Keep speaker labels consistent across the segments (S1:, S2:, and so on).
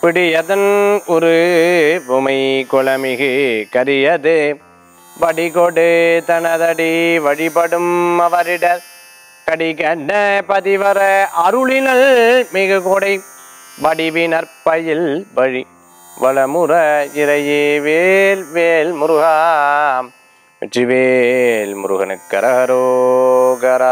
S1: பிடியதன் ஒரு உமை குளமிகு கரியது வடிகொடு தனதடி வழிபடும் அவரிடர் கடிகண்ட பதிவர அருளினல் மிகு கொடை வடிவினற்பயில் வழி வளமுற இறையே வேல் வேல் முருகா வெற்றிவேல் முருகனுக்கரகரோகரா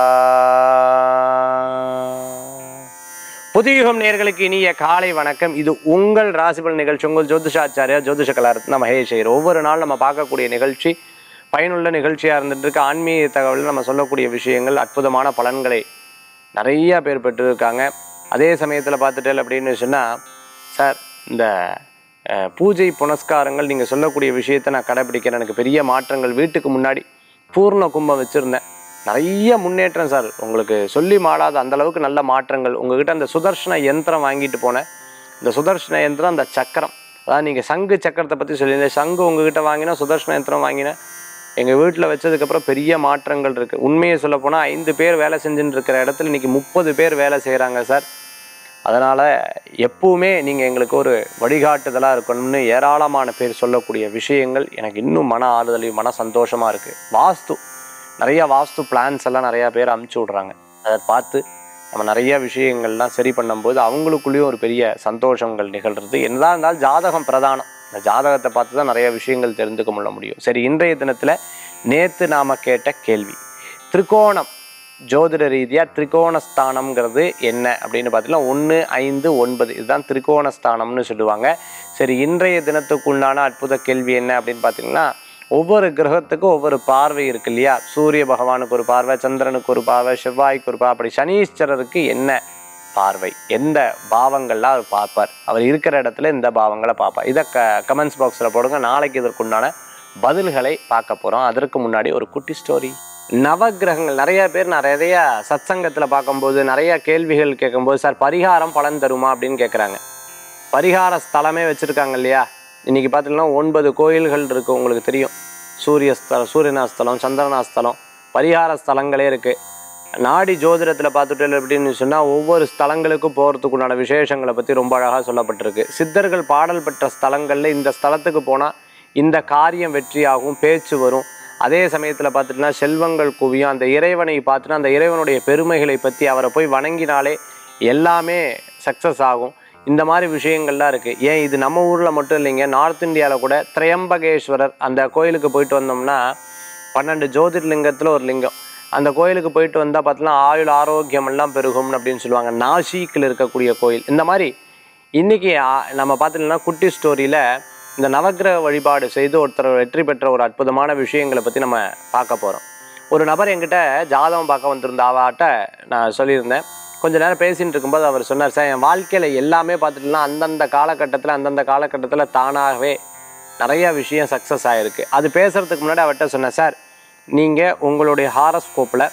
S1: புதியுகம் நேர்களுக்கு இனிய காலை வணக்கம் இது உங்கள் ராசிபல் நிகழ்ச்சி உங்கள் ஜோதிஷாச்சாரியா ஜோதிஷ கலாரத்ன மகேஷ் ஐயர் ஒவ்வொரு நாள் நம்ம பார்க்கக்கூடிய நிகழ்ச்சி பயனுள்ள நிகழ்ச்சியாக இருந்துட்டு இருக்கு ஆன்மீக தகவல் நம்ம சொல்லக்கூடிய விஷயங்கள் அற்புதமான பலன்களை நிறைய பேர் பெற்றிருக்காங்க அதே சமயத்தில் பார்த்துட்டேன் அப்படின்னு சொன்னால் சார் இந்த அஹ், பூஜை புனஸ்காரங்கள் நீங்கள் சொல்லக்கூடிய விஷயத்தை நான் கடைபிடிக்கிறேன் எனக்கு பெரிய மாற்றங்கள் வீட்டுக்கு முன்னாடி பூர்ண கும்பம் வச்சுருந்தேன் நிறைய முன்னேற்றம் சார் உங்களுக்கு சொல்லி மாளாத அந்த அளவுக்கு நல்ல மாற்றங்கள் உங்ககிட்ட அந்த சுதர்ஷன யந்திரம் வாங்கிட்டு போனேன் இந்த சுதர்ஷன யந்திரம் அந்த சக்கரம் அதாவது நீங்கள் சங்கு சக்கரத்தை பற்றி சொல்லியிருந்தேன் சங்கு உங்ககிட்ட வாங்கினா சுதர்ஷன யந்திரம் வாங்கினேன் எங்கள் வீட்டில் வச்சதுக்கப்புறம் பெரிய மாற்றங்கள் இருக்குது உண்மையை சொல்லப் போனால் ஐந்து பேர் வேலை செஞ்சுட்டு இருக்கிற இடத்துல இன்றைக்கி முப்பது பேர் வேலை செய்கிறாங்க சார் அதனால் எப்பவுமே நீங்கள் எங்களுக்கு ஒரு வழிகாட்டுதலாக இருக்கணும்னு ஏராளமான பேர் சொல்லக்கூடிய விஷயங்கள் எனக்கு இன்னும் மன ஆறுதலையும் மன சந்தோஷமாக இருக்குது வாஸ்து நிறைய வாஸ்து பிளான்ஸ் எல்லாம் நிறையா பேர் அமுச்சு விட்றாங்க அதை பார்த்து நம்ம நிறைய விஷயங்கள்லாம் சரி பண்ணும்போது அவங்களுக்குள்ளேயும் ஒரு பெரிய சந்தோஷங்கள் நிகழ்கிறது என்னதான் இருந்தாலும் ஜாதகம் பிரதானம் இந்த ஜாதகத்தை பார்த்து தான் நிறைய விஷயங்கள் தெரிந்துக்க முள்ள முடியும் சரி இன்றைய தினத்தில் நேற்று நாம் கேட்ட கேள்வி திரிகோணம் ஜோதிட ரீதியாக திரிகோணஸ்தானம்ங்கிறது என்ன அப்படின்னு பார்த்தீங்கன்னா ஒன்று ஐந்து ஒன்பது இதுதான் திரிகோணஸ்தானம்னு சொல்லுவாங்க சரி இன்றைய தினத்துக்குண்டான அற்புத கேள்வி என்ன அப்படின்னு பார்த்தீங்கன்னா ஒவ்வொரு கிரகத்துக்கும் ஒவ்வொரு பார்வை இருக்கு இல்லையா சூரிய பகவானுக்கு ஒரு பார்வை சந்திரனுக்கு ஒரு பார்வை செவ்வாய்க்கு ஒரு பார்வை அப்படி சனீஸ்வரருக்கு என்ன பார்வை எந்த பாவங்கள்லாம் அவர் பார்ப்பார் அவர் இருக்கிற இடத்துல இந்த பாவங்களை பார்ப்பார் இதை க கமெண்ட்ஸ் பாக்ஸில் போடுங்க நாளைக்கு இதற்குண்டான பதில்களை பார்க்க போகிறோம் அதற்கு முன்னாடி ஒரு குட்டி ஸ்டோரி நவக்கிரகங்கள் நிறைய பேர் நிறைய சத்சங்கத்தில் பார்க்கும்போது நிறைய கேள்விகள் கேட்கும்போது சார் பரிகாரம் பலன் தருமா அப்படின்னு கேட்குறாங்க பரிகார ஸ்தலமே வச்சுருக்காங்க இல்லையா இன்றைக்கி பார்த்தீங்கன்னா ஒன்பது கோயில்கள் இருக்குது உங்களுக்கு தெரியும் சூரிய ஸ்தலம் சூரியனாஸ்தலம் சந்திரனாஸ்தலம் பரிகார ஸ்தலங்களே இருக்குது நாடி ஜோதிடத்தில் பார்த்துட்டு அப்படின்னு சொன்னால் ஒவ்வொரு ஸ்தலங்களுக்கும் போகிறதுக்கு உண்டான விசேஷங்களை பற்றி ரொம்ப அழகாக சொல்லப்பட்டிருக்கு சித்தர்கள் பாடல் பெற்ற ஸ்தலங்களில் இந்த ஸ்தலத்துக்கு போனால் இந்த காரியம் வெற்றியாகும் பேச்சு வரும் அதே சமயத்தில் பார்த்துட்டுனா செல்வங்கள் குவியும் அந்த இறைவனை பார்த்துட்டு அந்த இறைவனுடைய பெருமைகளை பற்றி அவரை போய் வணங்கினாலே எல்லாமே சக்ஸஸ் ஆகும் இந்த மாதிரி விஷயங்கள்லாம் இருக்குது ஏன் இது நம்ம ஊரில் மட்டும் இல்லைங்க நார்த் இந்தியாவில் கூட திரையம்பகேஸ்வரர் அந்த கோயிலுக்கு போயிட்டு வந்தோம்னா பன்னெண்டு ஜோதிர்லிங்கத்தில் ஒரு லிங்கம் அந்த கோயிலுக்கு போயிட்டு வந்தால் பார்த்தீங்கன்னா ஆயுள் ஆரோக்கியம் எல்லாம் பெருகும் அப்படின்னு சொல்லுவாங்க நாசிக்கில் இருக்கக்கூடிய கோயில் இந்த மாதிரி இன்றைக்கி நம்ம பார்த்துட்டோம்னா குட்டி ஸ்டோரியில் இந்த நவக்கிரக வழிபாடு செய்து ஒருத்தர் வெற்றி பெற்ற ஒரு அற்புதமான விஷயங்களை பற்றி நம்ம பார்க்க போகிறோம் ஒரு நபர் என்கிட்ட ஜாதகம் பார்க்க வந்திருந்த அவாட்ட நான் சொல்லியிருந்தேன் கொஞ்ச நேரம் பேசிட்டு இருக்கும்போது அவர் சொன்னார் சார் என் வாழ்க்கையில் எல்லாமே பார்த்துட்டுனா அந்தந்த காலகட்டத்தில் அந்தந்த காலகட்டத்தில் தானாகவே நிறைய விஷயம் சக்ஸஸ் ஆகிருக்கு அது பேசுகிறதுக்கு முன்னாடி அவர்கிட்ட சொன்னேன் சார் நீங்கள் உங்களுடைய ஹாரஸ்கோப்பில்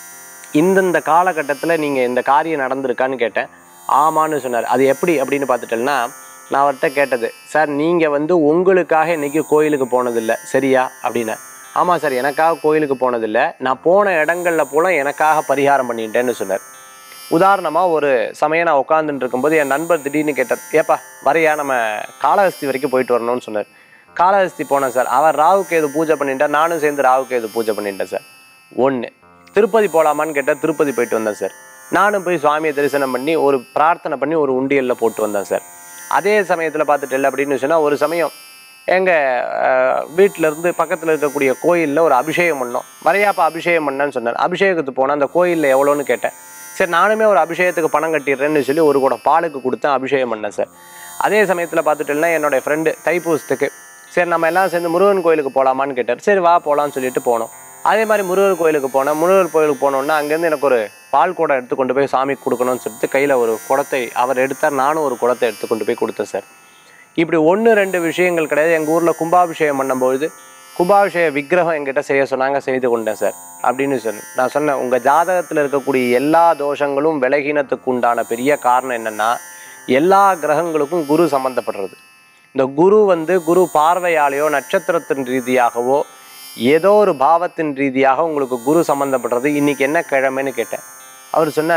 S1: இந்தந்த காலகட்டத்தில் நீங்கள் இந்த காரியம் நடந்திருக்கான்னு கேட்டேன் ஆமான்னு சொன்னார் அது எப்படி அப்படின்னு பார்த்துட்டேன்னா நான் அவர்கிட்ட கேட்டது சார் நீங்கள் வந்து உங்களுக்காக இன்றைக்கி கோயிலுக்கு போனதில்லை சரியா அப்படின்னு ஆமாம் சார் எனக்காக கோயிலுக்கு போனதில்லை நான் போன இடங்களில் போல எனக்காக பரிகாரம் பண்ணிட்டேன்னு சொன்னார் உதாரணமாக ஒரு சமயம் நான் உட்காந்துட்டு இருக்கும்போது என் நண்பர் திடீர்னு கேட்டார் ஏப்பா வரையா நம்ம காளஹஸ்தி வரைக்கும் போயிட்டு வரணும்னு சொன்னார் காளஹஸ்தி போனேன் சார் அவர் ராவுக்கு எது பூஜை பண்ணிட்டேன் நானும் சேர்ந்து ராவுக்கு எது பூஜை பண்ணிட்டேன் சார் ஒன்று திருப்பதி போகலாமான்னு கேட்டால் திருப்பதி போயிட்டு வந்தேன் சார் நானும் போய் சுவாமியை தரிசனம் பண்ணி ஒரு பிரார்த்தனை பண்ணி ஒரு உண்டியலில் போட்டு வந்தேன் சார் அதே சமயத்தில் பார்த்துட்டு அப்படின்னு சொன்னால் ஒரு சமயம் எங்கள் வீட்டிலேருந்து பக்கத்தில் இருக்கக்கூடிய கோயிலில் ஒரு அபிஷேகம் பண்ணோம் வரையாப்பா அபிஷேகம் பண்ணேன்னு சொன்னார் அபிஷேகத்துக்கு போனால் அந்த கோயிலில் எவ்வளோன்னு கேட்டேன் சரி நானுமே ஒரு அபிஷேகத்துக்கு பணம் கட்டிடுறேன்னு சொல்லி ஒரு கூட பாலுக்கு கொடுத்தேன் அபிஷேகம் பண்ணேன் சார் அதே சமயத்தில் பார்த்துட்டேன்னா என்னுடைய ஃப்ரெண்டு தைப்பூசத்துக்கு சரி நம்ம எல்லாம் சேர்ந்து முருகன் கோயிலுக்கு போகலாமான்னு கேட்டார் சரி வா போகலான்னு சொல்லிட்டு போனோம் அதே மாதிரி முருகர் கோயிலுக்கு போனேன் முருகர் கோயிலுக்கு போனோன்னா அங்கேருந்து எனக்கு ஒரு பால் குடம் எடுத்து கொண்டு போய் சாமிக்கு கொடுக்கணும்னு சொல்லிட்டு கையில் ஒரு குடத்தை அவர் எடுத்தார் நானும் ஒரு குடத்தை எடுத்து கொண்டு போய் கொடுத்தேன் சார் இப்படி ஒன்று ரெண்டு விஷயங்கள் கிடையாது எங்கள் ஊரில் கும்பாபிஷேகம் பண்ணும்பொழுது கும்பாபிஷேக விக்கிரகம் என்கிட்ட செய்ய சொன்னாங்க செய்து கொண்டேன் சார் அப்படின்னு சொன்னேன் நான் சொன்னேன் உங்கள் ஜாதகத்தில் இருக்கக்கூடிய எல்லா தோஷங்களும் விலகினத்துக்கு உண்டான பெரிய காரணம் என்னென்னா எல்லா கிரகங்களுக்கும் குரு சம்மந்தப்படுறது இந்த குரு வந்து குரு பார்வையாலேயோ நட்சத்திரத்தின் ரீதியாகவோ ஏதோ ஒரு பாவத்தின் ரீதியாக உங்களுக்கு குரு சம்மந்தப்படுறது இன்னைக்கு என்ன கிழமைன்னு கேட்டேன் அவர் சொன்னார்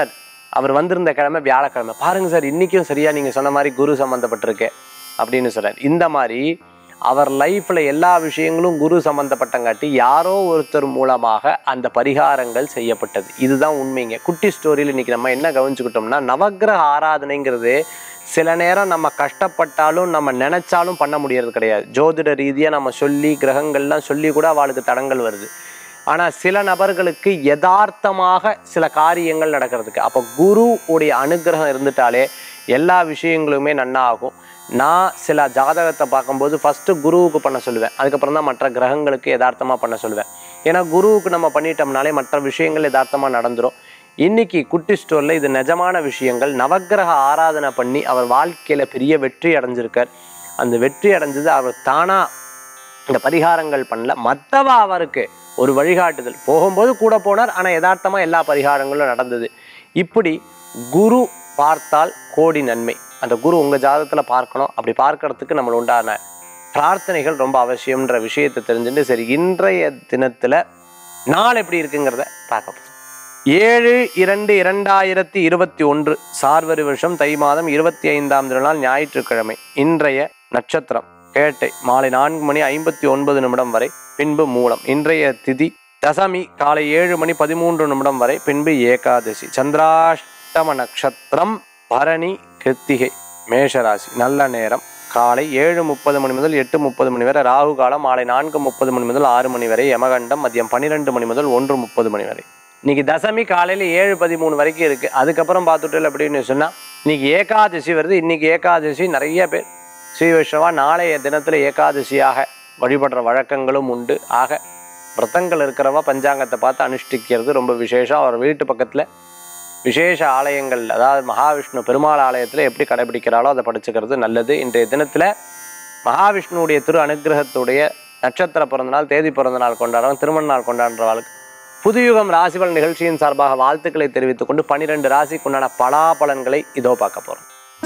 S1: அவர் வந்திருந்த கிழமை வியாழக்கிழமை பாருங்க சார் இன்னைக்கும் சரியா நீங்க சொன்ன மாதிரி குரு சம்மந்தப்பட்டிருக்கு அப்படின்னு சொல்றாரு இந்த மாதிரி அவர் லைஃப்ல எல்லா விஷயங்களும் குரு சம்பந்தப்பட்டங்காட்டி யாரோ ஒருத்தர் மூலமாக அந்த பரிகாரங்கள் செய்யப்பட்டது இதுதான் உண்மைங்க குட்டி ஸ்டோரியில் இன்னைக்கு நம்ம என்ன கவனிச்சுக்கிட்டோம்னா நவக்கிரக ஆராதனைங்கிறது சில நேரம் நம்ம கஷ்டப்பட்டாலும் நம்ம நினைச்சாலும் பண்ண முடியறது கிடையாது ஜோதிட ரீதியாக நம்ம சொல்லி கிரகங்கள்லாம் சொல்லி கூட அவளுக்கு தடங்கள் வருது ஆனால் சில நபர்களுக்கு யதார்த்தமாக சில காரியங்கள் நடக்கிறதுக்கு அப்போ குரு உடைய அனுகிரகம் இருந்துட்டாலே எல்லா விஷயங்களுமே நன்னா ஆகும் நான் சில ஜாதகத்தை பார்க்கும்போது ஃபஸ்ட்டு குருவுக்கு பண்ண சொல்லுவேன் அதுக்கப்புறம் தான் மற்ற கிரகங்களுக்கு யதார்த்தமாக பண்ண சொல்லுவேன் ஏன்னா குருவுக்கு நம்ம பண்ணிட்டோம்னாலே மற்ற விஷயங்கள் யதார்த்தமாக நடந்துரும் இன்னைக்கு குட்டி ஸ்டோரில் இது நிஜமான விஷயங்கள் நவக்கிரக ஆராதனை பண்ணி அவர் வாழ்க்கையில் பெரிய வெற்றி அடைஞ்சிருக்கார் அந்த வெற்றி அடைஞ்சது அவர் தானாக இந்த பரிகாரங்கள் பண்ணல மற்றவ அவருக்கு ஒரு வழிகாட்டுதல் போகும்போது கூட போனார் ஆனால் யதார்த்தமாக எல்லா பரிகாரங்களும் நடந்தது இப்படி குரு பார்த்தால் கோடி நன்மை அந்த குரு உங்கள் ஜாதகத்தில் பார்க்கணும் அப்படி பார்க்கறதுக்கு நம்மள உண்டான பிரார்த்தனைகள் ரொம்ப அவசியம்ன்ற விஷயத்தை தெரிஞ்சுட்டு சரி இன்றைய தினத்தில் நாள் எப்படி இருக்குங்கிறத பார்க்க போறோம். ஏழு இரண்டு இரண்டாயிரத்தி இருபத்தி ஒன்று சார்வரி வருஷம் தை மாதம் இருபத்தி ஐந்தாம் திருநாள் ஞாயிற்றுக்கிழமை இன்றைய நட்சத்திரம் கேட்டை மாலை நான்கு மணி ஐம்பத்தி ஒன்பது நிமிடம் வரை பின்பு மூலம் இன்றைய திதி தசமி காலை ஏழு மணி பதிமூன்று நிமிடம் வரை பின்பு ஏகாதசி சந்திராஷ்டம நட்சத்திரம் பரணி கிருத்திகை மேஷராசி நல்ல நேரம் காலை ஏழு முப்பது மணி முதல் எட்டு முப்பது மணி வரை ராகு காலம் மாலை நான்கு முப்பது மணி முதல் ஆறு மணி வரை யமகண்டம் மதியம் பன்னிரெண்டு மணி முதல் ஒன்று முப்பது மணி வரை இன்னைக்கு தசமி காலையில் ஏழு பதிமூணு வரைக்கும் இருக்கு அதுக்கப்புறம் பார்த்துட்டு அப்படின்னு சொன்னா இன்னைக்கு ஏகாதசி வருது இன்னைக்கு ஏகாதசி நிறைய பேர் ஸ்ரீ வைஷ்ணவா நாளைய தினத்துல ஏகாதசியாக வழிபடுற வழக்கங்களும் உண்டு ஆக விரதங்கள் இருக்கிறவா பஞ்சாங்கத்தை பார்த்து அனுஷ்டிக்கிறது ரொம்ப விசேஷம் அவர் வீட்டு பக்கத்துல விசேஷ ஆலயங்கள் அதாவது மகாவிஷ்ணு பெருமாள் ஆலயத்தில் எப்படி கடைபிடிக்கிறாளோ அதை படிச்சுக்கிறது நல்லது இன்றைய தினத்தில் மகாவிஷ்ணுவுடைய திரு அனுகிரகத்துடைய நட்சத்திர பிறந்தநாள் தேதி பிறந்தநாள் கொண்டாடுறவங்க திருமண நாள் கொண்டாடுறவர்களுக்கு புதுயுகம் ராசிபலன் நிகழ்ச்சியின் சார்பாக வாழ்த்துக்களை தெரிவித்துக் கொண்டு பனிரெண்டு ராசிக்குண்டான பலாபலன்களை இதோ பார்க்க போறோம்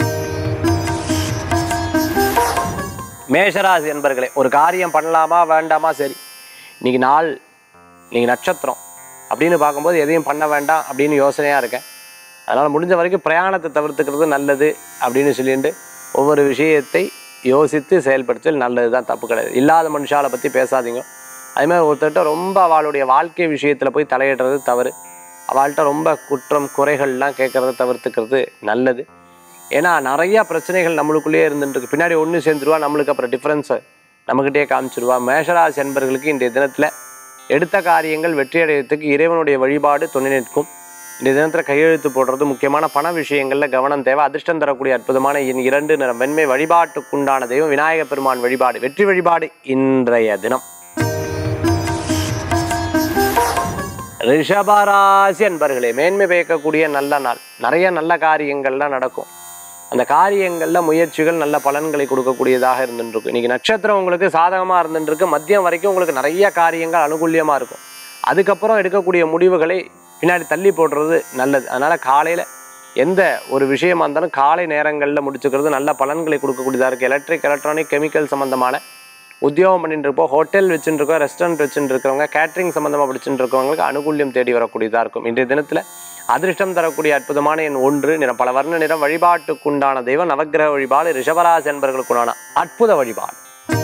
S1: மேஷராசி என்பர்களே ஒரு காரியம் பண்ணலாமா வேண்டாமா சரி இன்னைக்கு நாள் இன்னைக்கு நட்சத்திரம் அப்படின்னு பார்க்கும்போது எதையும் பண்ண வேண்டாம் அப்படின்னு யோசனையாக இருக்கேன் அதனால் முடிஞ்ச வரைக்கும் பிரயாணத்தை தவிர்த்துக்கிறது நல்லது அப்படின்னு சொல்லிட்டு ஒவ்வொரு விஷயத்தை யோசித்து செயல்படுத்தல் நல்லது தான் தப்பு கிடையாது இல்லாத மனுஷாலை பற்றி பேசாதீங்க அதே மாதிரி ஒருத்தர்கிட்ட ரொம்ப அவளுடைய வாழ்க்கை விஷயத்தில் போய் தலையிடுறது தவறு அவள்கிட்ட ரொம்ப குற்றம் குறைகள்லாம் கேட்கறத தவிர்த்துக்கிறது நல்லது ஏன்னா நிறைய பிரச்சனைகள் நம்மளுக்குள்ளேயே இருந்துட்டு இருக்கு பின்னாடி ஒன்று சேர்ந்துருவா நம்மளுக்கு அப்புறம் டிஃப்ரென்ஸை நம்மக்கிட்டே காமிச்சிருவா மேஷராசி என்பர்களுக்கு இன்றைய தினத்தில் எடுத்த காரியங்கள் வெற்றியடையத்துக்கு இறைவனுடைய வழிபாடு துணை நிற்கும் இந்த தினத்தில் கையெழுத்து போடுறது முக்கியமான பண விஷயங்களில் கவனம் தேவை அதிர்ஷ்டம் தரக்கூடிய அற்புதமான எண் இரண்டு நிறம் வெண்மை வழிபாட்டுக்குண்டான தெய்வம் விநாயக பெருமான் வழிபாடு வெற்றி வழிபாடு இன்றைய தினம் ரிஷபராசி அன்பர்களே மேன்மை பயக்கக்கூடிய நல்ல நாள் நிறைய நல்ல காரியங்கள்லாம் நடக்கும் அந்த காரியங்களில் முயற்சிகள் நல்ல பலன்களை கொடுக்கக்கூடியதாக இருந்துருக்கு இன்னைக்கு நட்சத்திரம் உங்களுக்கு சாதகமாக இருந்துருக்கு மதியம் வரைக்கும் உங்களுக்கு நிறைய காரியங்கள் அனுகூல்யமாக இருக்கும் அதுக்கப்புறம் எடுக்கக்கூடிய முடிவுகளை பின்னாடி தள்ளி போடுறது நல்லது அதனால் காலையில் எந்த ஒரு விஷயமா இருந்தாலும் காலை நேரங்களில் முடிச்சுக்கிறது நல்ல பலன்களை கொடுக்கக்கூடியதாக இருக்குது எலக்ட்ரிக் எலக்ட்ரானிக் கெமிக்கல் சம்மந்தமான உத்தியோகம் பண்ணிட்டு இருப்போம் ஹோட்டல் வச்சுட்டு இருக்கோம் ரெஸ்டாரண்ட் வச்சுட்டு இருக்கிறவங்க கேட்ரிங் சம்மந்தமாக படிச்சுட்டு இருக்கவங்களுக்கு அனுகூல்யம் தேடி வரக்கூடியதாக இருக்கும் இன்றைய தினத்தில் அதிர்ஷ்டம் தரக்கூடிய அற்புதமான எண் ஒன்று நிறம் பல வர்ண நிறம் வழிபாட்டுக்குண்டான தெய்வம் நவக்கிரக வழிபாடு ரிஷபராசி என்பவர்களுக்குண்டான அற்புத வழிபாடு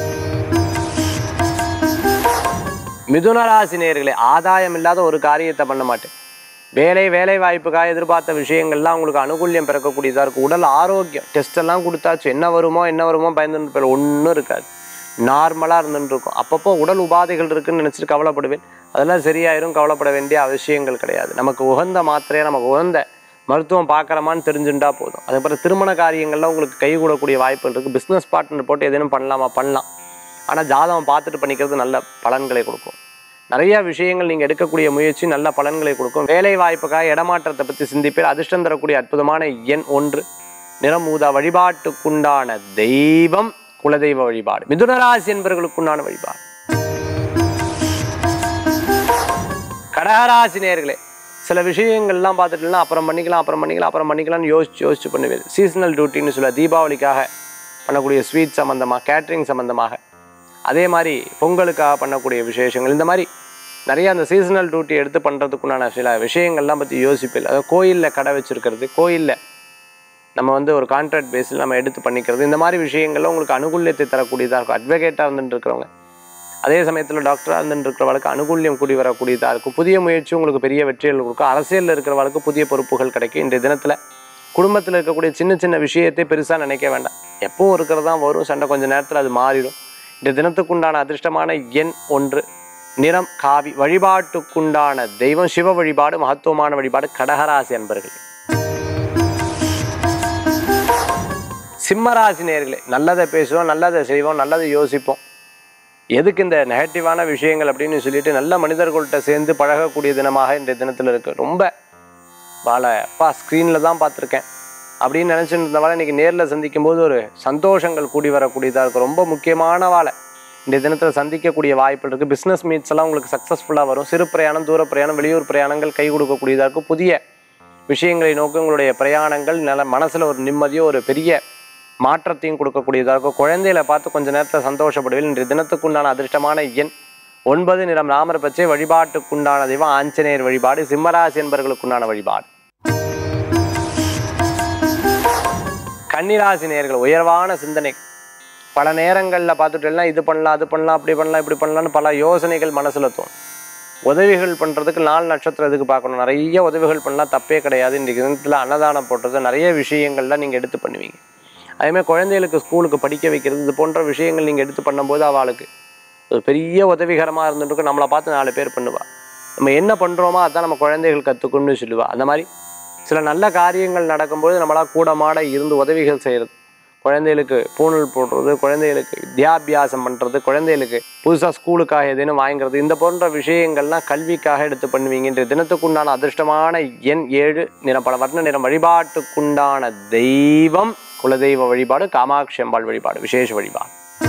S1: மிதுனராசி நேயர்களே ஆதாயம் இல்லாத ஒரு காரியத்தை பண்ண மாட்டேன் வேலை வேலை வாய்ப்புக்காக எதிர்பார்த்த விஷயங்கள்லாம் உங்களுக்கு அனுகூல்யம் பிறக்கக்கூடியதாக இருக்கும் உடல் ஆரோக்கியம் டெஸ்ட் எல்லாம் கொடுத்தாச்சு என்ன வருமோ என்ன வருமோ பயந்துட்டு போயிடும் ஒன்றும் இருக்காது நார்மலாக இருந்துட்டு இருக்கும் அப்பப்போ உடல் உபாதைகள் இருக்குன்னு நினச்சிட்டு கவலைப்படுவேன் அதெல்லாம் சரியாயிரும் கவலைப்பட வேண்டிய அவசியங்கள் கிடையாது நமக்கு உகந்த மாத்திரையை நமக்கு உகந்த மருத்துவம் பார்க்குறமான்னு தெரிஞ்சுட்டா போதும் அதுக்கப்புறம் திருமண காரியங்கள்லாம் உங்களுக்கு கை கூடக்கூடிய வாய்ப்புகள் இருக்குது பிஸ்னஸ் பார்ட்னர் போட்டு எதுவும் பண்ணலாமா பண்ணலாம் ஆனால் ஜாதகம் பார்த்துட்டு பண்ணிக்கிறது நல்ல பலன்களை கொடுக்கும் நிறைய விஷயங்கள் நீங்கள் எடுக்கக்கூடிய முயற்சி நல்ல பலன்களை கொடுக்கும் வேலை வாய்ப்புக்காக இடமாற்றத்தை பற்றி சிந்திப்பேர் அதிர்ஷ்டம் தரக்கூடிய அற்புதமான எண் ஒன்று நிறமூதா வழிபாட்டுக்குண்டான தெய்வம் குலதெய்வ வழிபாடு மிதுனராசி என்பவர்களுக்குண்டான வழிபாடு கடகராசி நேர்களே சில விஷயங்கள்லாம் பார்த்துட்டுலாம் அப்புறம் பண்ணிக்கலாம் அப்புறம் பண்ணிக்கலாம் அப்புறம் பண்ணிக்கலாம்னு யோசிச்சு யோசிச்சு பண்ணுவேன் சீசனல் டியூட்டின்னு சொல்ல தீபாவளிக்காக பண்ணக்கூடிய ஸ்வீட் சம்மந்தமாக கேட்ரிங் சம்மந்தமாக அதே மாதிரி பொங்கலுக்காக பண்ணக்கூடிய விசேஷங்கள் இந்த மாதிரி நிறைய அந்த சீசனல் டியூட்டி எடுத்து பண்ணுறதுக்குண்டான சில விஷயங்கள்லாம் பற்றி யோசிப்பில் அதாவது கோயிலில் கடை வச்சுருக்கிறது கோயிலில் நம்ம வந்து ஒரு கான்ட்ராக்ட் பேஸில் நம்ம எடுத்து பண்ணிக்கிறது இந்த மாதிரி விஷயங்கள்ல உங்களுக்கு அனுகூல்யத்தை தரக்கூடியதாக இருக்கும் அட்வொகேட்டாக இருந்துட்டு இருக்கிறவங்க அதே சமயத்தில் டாக்டராக இருந்துட்டு இருக்கிறவளுக்கு அனுகூல்யம் கூடி வரக்கூடியதாக இருக்கும் புதிய முயற்சி உங்களுக்கு பெரிய வெற்றிகள் கொடுக்கும் அரசியலில் இருக்கிறவளுக்கு புதிய பொறுப்புகள் கிடைக்கும் இன்றைய தினத்தில் குடும்பத்தில் இருக்கக்கூடிய சின்ன சின்ன விஷயத்தை பெருசாக நினைக்க வேண்டாம் எப்பவும் இருக்கிறது தான் வரும் சண்டை கொஞ்ச நேரத்தில் அது மாறிடும் இந்த தினத்துக்குண்டான அதிர்ஷ்டமான எண் ஒன்று நிறம் காவி வழிபாட்டுக்குண்டான தெய்வம் சிவ வழிபாடு மகத்துவமான வழிபாடு கடகராசி அன்பர்கள் சிம்மராசி நேர்களே நல்லதை பேசுவோம் நல்லதை செய்வோம் நல்லதை யோசிப்போம் எதுக்கு இந்த நெகட்டிவான விஷயங்கள் அப்படின்னு சொல்லிட்டு நல்ல மனிதர்கள்ட்ட சேர்ந்து பழகக்கூடிய தினமாக இன்றைய தினத்தில் இருக்கு ரொம்ப வாழை அப்பா ஸ்க்ரீனில் தான் பார்த்துருக்கேன் அப்படின்னு நினச்சிட்டு இருந்தவாழை இன்னைக்கு நேரில் சந்திக்கும் போது ஒரு சந்தோஷங்கள் கூடி வரக்கூடியதாக இருக்கும் ரொம்ப முக்கியமான வாழை இந்த தினத்தில் சந்திக்கக்கூடிய வாய்ப்புகள் இருக்குது பிஸ்னஸ் மீட்ஸ் எல்லாம் உங்களுக்கு சக்ஸஸ்ஃபுல்லாக வரும் சிறு பிரயாணம் தூர பிரயாணம் வெளியூர் பிரயாணங்கள் கை கொடுக்கக்கூடியதாக இருக்கும் புதிய விஷயங்களை நோக்கி உங்களுடைய பிரயாணங்கள் நல்ல மனசில் ஒரு நிம்மதியோ ஒரு பெரிய மாற்றத்தையும் கொடுக்கக்கூடியதாக இருக்கும் குழந்தைகளை பார்த்து கொஞ்ச நேரத்தில் சந்தோஷப்படுவேன் இன்றைய தினத்துக்குண்டான அதிர்ஷ்டமான எண் ஒன்பது நிறம் ராமர் பச்சை வழிபாட்டுக்குண்டான தெய்வம் ஆஞ்சநேயர் வழிபாடு சிம்மராசி என்பர்களுக்குண்டான வழிபாடு கன்னிராசி நேயர்கள் உயர்வான சிந்தனை பல நேரங்களில் பார்த்துட்டேன்னா இது பண்ணலாம் அது பண்ணலாம் அப்படி பண்ணலாம் இப்படி பண்ணலாம்னு பல யோசனைகள் மனசில் தோணும் உதவிகள் பண்ணுறதுக்கு நாலு நட்சத்திரம் எதுக்கு பார்க்கணும் நிறைய உதவிகள் பண்ணலாம் தப்பே கிடையாது இன்றைக்கு தினத்தில் அன்னதானம் போடுறது நிறைய விஷயங்கள்லாம் நீங்கள் எடுத்து பண்ணுவீங்க அதேமாதிரி குழந்தைகளுக்கு ஸ்கூலுக்கு படிக்க வைக்கிறது இது போன்ற விஷயங்கள் நீங்கள் எடுத்து பண்ணும்போது அவளுக்கு ஒரு பெரிய உதவிகரமாக இருந்துட்டு நம்மளை பார்த்து நாலு பேர் பண்ணுவா நம்ம என்ன பண்ணுறோமோ அதான் நம்ம குழந்தைகள் கற்றுக்கணும்னு சொல்லுவா அந்த மாதிரி சில நல்ல காரியங்கள் நடக்கும்போது நம்மளால் கூடமாட இருந்து உதவிகள் செய்கிறது குழந்தைகளுக்கு பூணல் போடுறது குழந்தைகளுக்கு வித்யாபியாசம் பண்ணுறது குழந்தைகளுக்கு புதுசாக ஸ்கூலுக்காக ஏதேனும் வாங்குறது இந்த போன்ற விஷயங்கள்லாம் கல்விக்காக எடுத்து பண்ணுவீங்க இன்றைய தினத்துக்குண்டான அதிர்ஷ்டமான எண் ஏழு நிறம் பல வர்ண நிறம் வழிபாட்டுக்குண்டான தெய்வம் குலதெய்வ வழிபாடு காமாட்சி அம்பாள் வழிபாடு விசேஷ வழிபாடு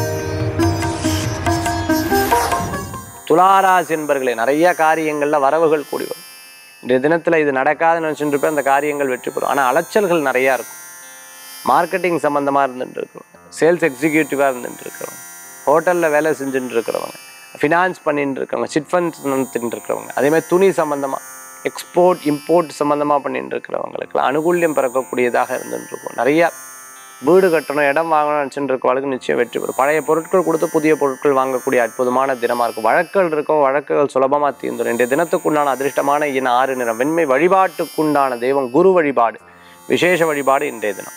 S1: துளாராசி என்பர்களே நிறைய காரியங்கள்ல வரவுகள் கூடி வரும் இன்றைய தினத்தில் இது நடக்காதுன்னு நினச்சிட்டு இருப்பேன் அந்த காரியங்கள் வெற்றி பெறும் ஆனால் அலைச்சல்கள் நிறையா இருக்கும் மார்க்கெட்டிங் சம்மந்தமாக இருந்துட்டு இருக்கிறவங்க சேல்ஸ் எக்ஸிக்யூட்டிவாக இருந்துட்டு இருக்கிறவங்க ஹோட்டலில் வேலை செஞ்சுட்டு இருக்கிறவங்க ஃபினான்ஸ் பண்ணிட்டு இருக்கிறவங்க சிட் ஃபண்ட்ஸ் நடத்திட்டு இருக்கிறவங்க அதேமாதிரி துணி சம்மந்தமாக எக்ஸ்போர்ட் இம்போர்ட் சம்மந்தமாக பண்ணிட்டு இருக்கிறவங்களுக்குலாம் அனுகூல்யம் பிறக்கக்கூடியதாக இருந்துட்டு இருக்கும் நிறையா வீடு கட்டணும் இடம் வாங்கணும்னு நினச்சிட்டு இருக்கவங்களுக்கு நிச்சயம் வெற்றி பெறும் பழைய பொருட்கள் கொடுத்து புதிய பொருட்கள் வாங்கக்கூடிய அற்புதமான தினமாக இருக்கும் வழக்குகள் இருக்கும் வழக்குகள் சுலபமாக தீர்ந்துடும் இன்றைய தினத்துக்குண்டான அதிர்ஷ்டமான எண் ஆறு நிறம் வெண்மை வழிபாட்டுக்குண்டான தெய்வம் குரு வழிபாடு விசேஷ வழிபாடு இன்றைய தினம்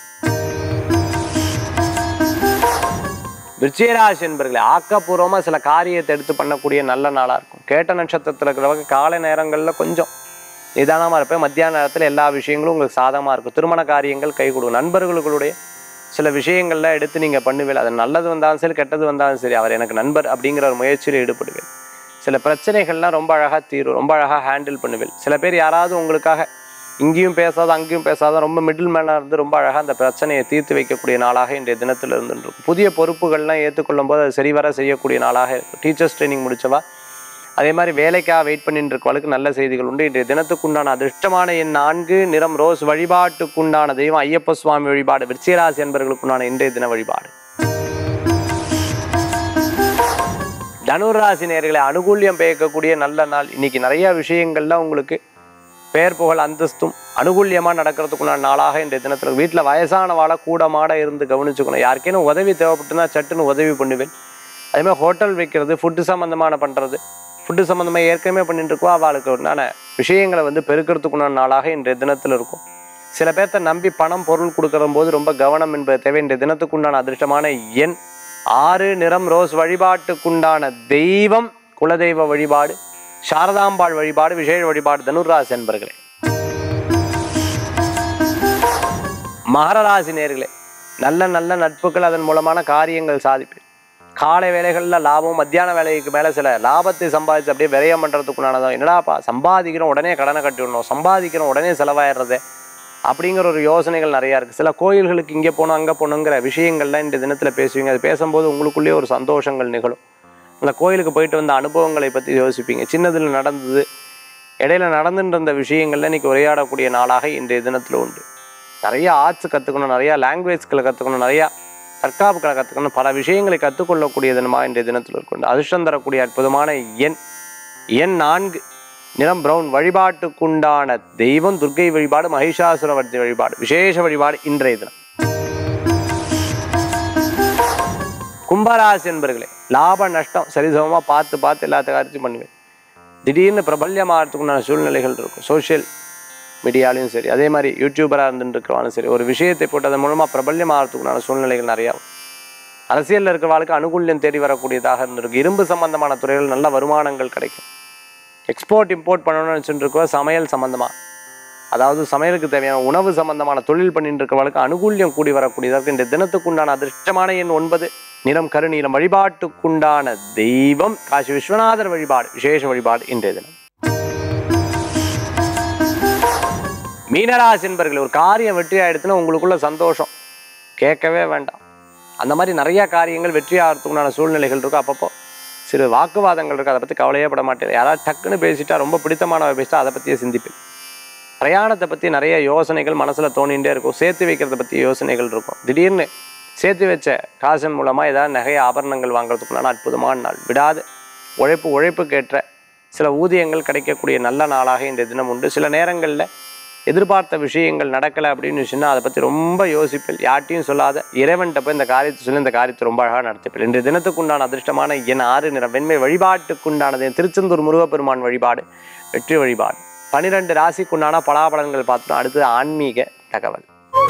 S1: விருச்சிகராசி என்பர்களே ஆக்கப்பூர்வமாக சில காரியத்தை எடுத்து பண்ணக்கூடிய நல்ல நாளாக இருக்கும் கேட்ட நட்சத்திரத்தில் இருக்கிறவங்க காலை நேரங்களில் கொஞ்சம் நிதானமாக இருப்பேன் மத்தியான நேரத்தில் எல்லா விஷயங்களும் உங்களுக்கு சாதகமாக இருக்கும் திருமண காரியங்கள் கை கொடுக்கும் நண்பர்களுடைய சில விஷயங்கள்லாம் எடுத்து நீங்கள் பண்ணுவீங்க அது நல்லது வந்தாலும் சரி கெட்டது வந்தாலும் சரி அவர் எனக்கு நண்பர் அப்படிங்கிற ஒரு முயற்சியில் ஈடுபடுவேன் சில பிரச்சனைகள்லாம் ரொம்ப அழகாக தீரும் ரொம்ப அழகாக ஹேண்டில் பண்ணுவேன் சில பேர் யாராவது உங்களுக்காக இங்கேயும் பேசாத அங்கேயும் பேசாத ரொம்ப மிடில் மேனாக இருந்து ரொம்ப அழகாக அந்த பிரச்சனையை தீர்த்து வைக்கக்கூடிய நாளாக இன்றைய தினத்தில் இருந்துருக்கும் புதிய பொறுப்புகள்லாம் ஏற்றுக்கொள்ளும் போது அது சரிவர செய்யக்கூடிய நாளாக இருக்கும் டீச்சர்ஸ் ட்ரைனிங் முடிச்சவா அதே மாதிரி வேலைக்காக வெயிட் பண்ணிட்டு இருக்கவளுக்கு நல்ல செய்திகள் உண்டு இன்றைய தினத்துக்குண்டான அதிர்ஷ்டமான எண் நான்கு நிறம் ரோஸ் வழிபாட்டுக்குண்டான தெய்வம் ஐயப்ப சுவாமி வழிபாடு விருச்சிகராசி என்பவர்களுக்குண்டான இன்றைய தின வழிபாடு தனுராசி நேர்களை அனுகூல்யம் பெயக்கக்கூடிய நல்ல நாள் இன்னைக்கு நிறைய விஷயங்கள்ல உங்களுக்கு பெயர் புகழ் அந்தஸ்தும் அனுகூல்யமாக நடக்கிறதுக்குண்டான நாளாக இன்றைய தினத்தில் வீட்டில் வயசானவாளை கூடமாட இருந்து கவனிச்சுக்கணும் யாருக்கேனும் உதவி தேவைப்பட்டுனா சட்டுன்னு உதவி பண்ணுவேன் அதேமாதிரி ஹோட்டல் வைக்கிறது ஃபுட்டு சம்மந்தமான பண்ணுறது ஃபுட்டு சம்மந்தமாக ஏற்கனவே பண்ணிட்டு இருக்கோம் அவளுக்கு உண்டான விஷயங்களை வந்து பெருக்கிறதுக்குண்டான நாளாக இன்றைய தினத்தில் இருக்கும் சில பேர்த்த நம்பி பணம் பொருள் கொடுக்கிற போது ரொம்ப கவனம் என்பது தேவை இன்றைய தினத்துக்குண்டான அதிர்ஷ்டமான எண் ஆறு நிறம் ரோஸ் வழிபாட்டுக்குண்டான தெய்வம் குலதெய்வ வழிபாடு சாரதாம்பாள் வழிபாடு விசேஷ வழிபாடு தனுராசி என்பர்களே மகரராசி நேர்களே நல்ல நல்ல நட்புகள் அதன் மூலமான காரியங்கள் சாதிப்பேன் காலை வேலைகளில் லாபம் மத்தியான வேலைக்கு மேலே சில லாபத்தை சம்பாதிச்சு அப்படியே விரயம் பண்ணுறதுக்குண்டானதான் என்னடாப்பா சம்பாதிக்கிறோம் உடனே கடனை கட்டிடணும் சம்பாதிக்கிறோம் உடனே செலவாயிடுறது அப்படிங்கிற ஒரு யோசனைகள் நிறையா இருக்குது சில கோயில்களுக்கு இங்கே போகணும் அங்கே போகணுங்கிற விஷயங்கள்லாம் இந்த தினத்தில் பேசுவீங்க அது பேசும்போது உங்களுக்குள்ளேயே ஒரு சந்தோஷங்கள் நிகழும் அந்த கோயிலுக்கு போயிட்டு வந்த அனுபவங்களை பற்றி யோசிப்பீங்க சின்னதில் நடந்தது இடையில நடந்துட்டு இருந்த விஷயங்கள்ல இன்னைக்கு உரையாடக்கூடிய நாளாக இன்றைய தினத்தில் உண்டு நிறைய ஆர்ட்ஸ் கற்றுக்கணும் நிறையா லாங்குவேஜ்களை கற்றுக்கணும் நிறையா தற்காப்புகளை கற்றுக்கணும் பல விஷயங்களை கற்றுக்கொள்ளக்கூடிய தினமாக இன்றைய தினத்தில் இருக்கும் அதிர்ஷ்டம் தரக்கூடிய அற்புதமான எண் எண் நான்கு நிறம் பிரவுன் வழிபாட்டுக்குண்டான தெய்வம் துர்க்கை வழிபாடு மகிஷாசுரவர்த்தி வழிபாடு விசேஷ வழிபாடு இன்றைய தினம் கும்பராசி என்பர்களே லாப நஷ்டம் சரிசமமாக பார்த்து பார்த்து எல்லாத்த காரியத்தையும் பண்ணுவேன் திடீர்னு பிரபல்யமாகறதுக்குண்டான சூழ்நிலைகள் இருக்கும் சோஷியல் மீடியாலையும் சரி அதே மாதிரி யூடியூபராக இருந்துட்டு இருக்கிறவாலும் சரி ஒரு விஷயத்தை போட்டு அதன் மூலமாக பிரபல்யமாகறதுக்குண்டான சூழ்நிலைகள் நிறையா வரும். அரசியலில் இருக்கிறவாளுக்கு அனுகூல்யம் தேடி வரக்கூடியதாக இருந்திருக்கு இரும்பு சம்பந்தமான துறைகள் நல்ல வருமானங்கள் கிடைக்கும் எக்ஸ்போர்ட் இம்போர்ட் பண்ணணும்னு வச்சுட்டு இருக்கோம் சமையல் சம்பந்தமாக அதாவது சமையலுக்கு தேவையான உணவு சம்பந்தமான தொழில் பண்ணிட்டு இருக்கிறவளுக்கு அனுகூல்யம் கூடி வரக்கூடியதாக இந்த தினத்துக்குண்டான அதிர்ஷ்டமான எண் ஒன்பது நிறம் கருநீலம் வழிபாட்டுக்குண்டான தெய்வம் காசி விஸ்வநாதர் வழிபாடு விசேஷ வழிபாடு இன்றைய தினம் மீனராசி என்பர்கள் ஒரு காரியம் வெற்றி ஆயிடுச்சுன்னா உங்களுக்குள்ள சந்தோஷம் கேட்கவே வேண்டாம் அந்த மாதிரி நிறைய காரியங்கள் வெற்றி ஆகிறதுக்குண்டான சூழ்நிலைகள் இருக்கும் அப்பப்போ சிறு வாக்குவாதங்கள் இருக்குது அதை பற்றி கவலையே பட மாட்டேன் யாராவது டக்குன்னு பேசிட்டா ரொம்ப பிடித்தமானவ பேசிட்டா அதை பற்றியே சிந்திப்பேன் பிரயாணத்தை பற்றி நிறைய யோசனைகள் மனசில் தோணிகிட்டே இருக்கும் சேர்த்து வைக்கிறத பற்றி யோசனைகள் இருக்கும் திடீர்னு சேர்த்து வச்ச காசன் மூலமாக ஏதாவது நகை ஆபரணங்கள் வாங்குறதுக்குள்ளான அற்புதமான நாள் விடாது உழைப்பு உழைப்புக்கேற்ற சில ஊதியங்கள் கிடைக்கக்கூடிய நல்ல நாளாக இந்த தினம் உண்டு சில நேரங்களில் எதிர்பார்த்த விஷயங்கள் நடக்கலை அப்படின்னு சொன்னால் அதை பற்றி ரொம்ப யோசிப்பில் யார்ட்டையும் சொல்லாத இறைவன்கிட்ட போய் இந்த காரியத்தை சொல்லி இந்த காரியத்தை ரொம்ப அழகாக நடத்திப்பில் இன்றைய தினத்துக்குண்டான அதிர்ஷ்டமான என் ஆறு நிறம் வெண்மை வழிபாட்டுக்குண்டானது திருச்செந்தூர் முருகப்பெருமான் வழிபாடு வெற்றி வழிபாடு பனிரெண்டு ராசிக்குண்டான பலாபலன்கள் பார்த்துட்டோம் அடுத்தது ஆன்மீக தகவல்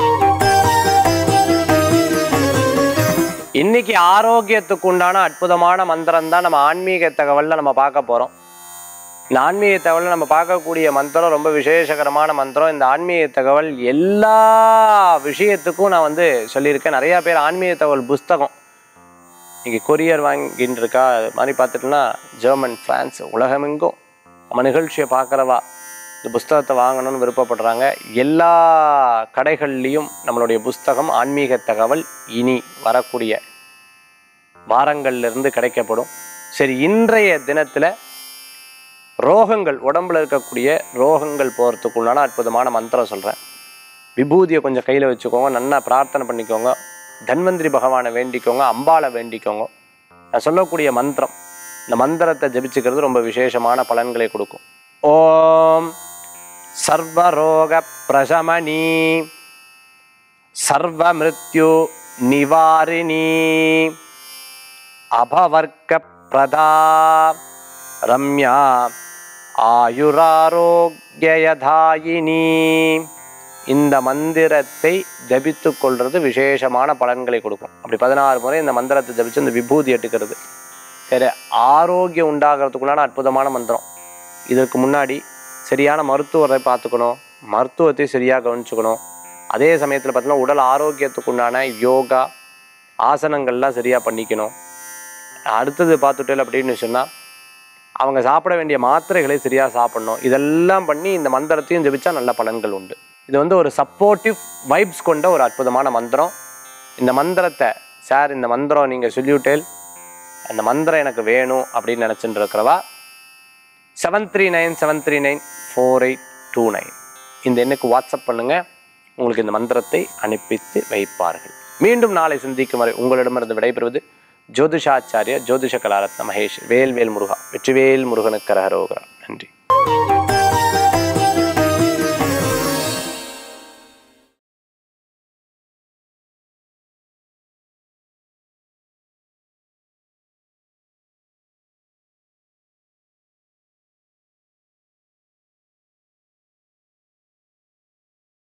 S1: இன்னைக்கு ஆரோக்கியத்துக்கு உண்டான அற்புதமான மந்திரம் தான் நம்ம ஆன்மீக தகவல்ல நம்ம பார்க்க போறோம் இந்த ஆன்மீக தகவலில் நம்ம பார்க்கக்கூடிய மந்திரம் ரொம்ப விசேஷகரமான மந்திரம் இந்த ஆன்மீக தகவல் எல்லா விஷயத்துக்கும் நான் வந்து சொல்லியிருக்கேன் நிறையா பேர் ஆன்மீக தகவல் புஸ்தகம் இன்னைக்கு கொரியர் வாங்கின்னு இருக்கா அது மாதிரி பார்த்துட்டோம்னா ஜெர்மன் பிரான்ஸ் உலகமெங்கும் நம்ம நிகழ்ச்சியை பார்க்குறவா இந்த புஸ்தகத்தை வாங்கணும்னு விருப்பப்படுறாங்க எல்லா கடைகள்லேயும் நம்மளுடைய புஸ்தகம் ஆன்மீக தகவல் இனி வரக்கூடிய வாரங்கள்ல இருந்து கிடைக்கப்படும் சரி இன்றைய தினத்தில் ரோகங்கள் உடம்புல இருக்கக்கூடிய ரோகங்கள் போகிறதுக்குள்ளான அற்புதமான மந்திரம் சொல்கிறேன் விபூதியை கொஞ்சம் கையில் வச்சுக்கோங்க நல்லா பிரார்த்தனை பண்ணிக்கோங்க தன்வந்திரி பகவானை வேண்டிக்கோங்க அம்பாளை வேண்டிக்கோங்க நான் சொல்லக்கூடிய மந்திரம் இந்த மந்திரத்தை ஜபிச்சுக்கிறது ரொம்ப விசேஷமான பலன்களை கொடுக்கும் ஓம் சர்வரோக பிரசமணி சர்வ மிருத்யு நிவாரிணி அபவர்க்க பிரதா ரம்யா ஆயுராரோக்கியதாயினி இந்த மந்திரத்தை ஜபித்து கொள்வது விசேஷமான பலன்களை கொடுக்கும் அப்படி பதினாறு முறை இந்த மந்திரத்தை ஜபிச்சு இந்த விபூதி எடுக்கிறது சரி ஆரோக்கியம் உண்டாகிறதுக்குள்ளான அற்புதமான மந்திரம் இதற்கு முன்னாடி சரியான மருத்துவரை பார்த்துக்கணும் மருத்துவத்தை சரியாக கவனிச்சுக்கணும் அதே சமயத்தில் பார்த்தீங்கன்னா உடல் ஆரோக்கியத்துக்குண்டான யோகா ஆசனங்கள்லாம் சரியாக பண்ணிக்கணும் அடுத்தது பார்த்துட்டேன் அப்படின்னு சொன்னால் அவங்க சாப்பிட வேண்டிய மாத்திரைகளை சரியாக சாப்பிடணும் இதெல்லாம் பண்ணி இந்த மந்திரத்தையும் ஜெபிச்சா நல்ல பலன்கள் உண்டு இது வந்து ஒரு சப்போர்ட்டிவ் வைப்ஸ் கொண்ட ஒரு அற்புதமான மந்திரம் இந்த மந்திரத்தை சார் இந்த மந்திரம் நீங்கள் சொல்லிவிட்டேல் அந்த மந்திரம் எனக்கு வேணும் அப்படின்னு நினச்சிட்டு இருக்கிறவா seven three nine seven three nine four eight two nine இந்த எண்ணுக்கு வாட்ஸ்அப் பண்ணுங்கள் உங்களுக்கு இந்த மந்திரத்தை அனுப்பித்து வைப்பார்கள் மீண்டும் நாளை சந்திக்கும் வரை உங்களிடமிருந்து விடைபெறுவது ஜோதிஷாச்சாரிய ஜோதிஷ கலாரத்ன மகேஷ் வேல்வேல் முருகா வெற்றிவேல் முருகனுக்கு கரகரோகரா நன்றி